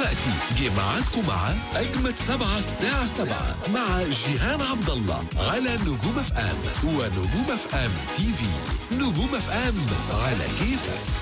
دلوقتي جه ميعادكم مع أجمد سبعة الساعة سبعة مع جيهان عبد الله على نجوم اف ام ونجوم اف ام تي في نجوم اف ام على كيفك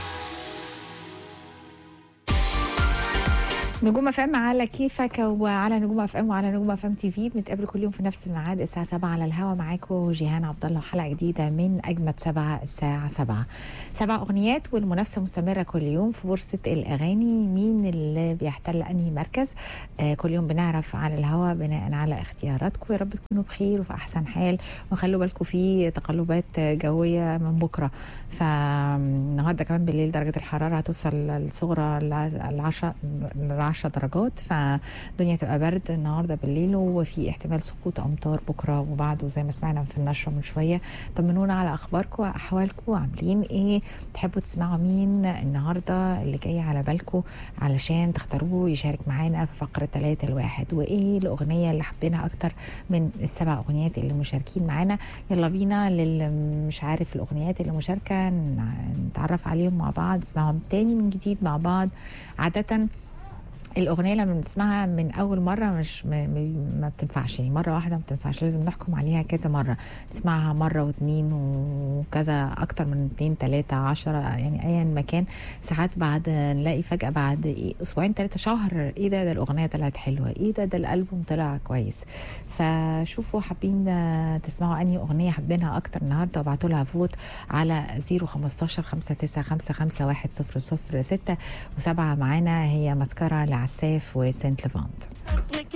نجوم اف ام على كيفك وعلى نجوم اف ام وعلى نجوم اف ام تي في بنتقابل كل يوم في نفس الميعاد الساعه 7 على الهوا معاكم جيهان عبد الله وحلقه جديده من اجمد سبعه الساعه 7 سبع اغنيات والمنافسه مستمره كل يوم في بورصه الاغاني مين اللي بيحتل انهي مركز آه كل يوم بنعرف على الهوا بناء على اختياراتكم يا رب تكونوا بخير وفي احسن حال وخلوا بالكم في تقلبات جويه من بكره فالنهارده كمان بالليل درجه الحراره هتوصل الصغرى ل 10 10 درجات فالدنيا تبقى برد النهارده بالليل وفي احتمال سقوط امطار بكره وبعده زي ما سمعنا في النشره من شويه طمنونا على اخباركم واحوالكم عاملين ايه تحبوا تسمعوا مين النهارده اللي جاي على بالكم علشان تختاروه يشارك معانا في فقره 3 الواحد وايه الاغنيه اللي حبينا اكتر من السبع اغنيات اللي مشاركين معانا يلا بينا للي مش عارف الاغنيات اللي مشاركه نتعرف عليهم مع بعض نسمعهم تاني من جديد مع بعض عاده الاغنيه لما بنسمعها من اول مره مش ما, ما بتنفعش يعني مره واحده ما بتنفعش لازم نحكم عليها كذا مره نسمعها مره واتنين وكذا اكتر من اتنين تلاته عشرة يعني ايا مكان ساعات بعد نلاقي فجاه بعد إيه اسبوعين تلاته شهر ايه ده ده الاغنيه طلعت حلوه ايه ده ده الالبوم طلع كويس فشوفوا حابين تسمعوا انهي اغنيه حابينها اكتر النهارده وابعتوا لها فوت على 015 5955 100 6 وسبعه معانا هي مسكره لعساف وسنت ليفانت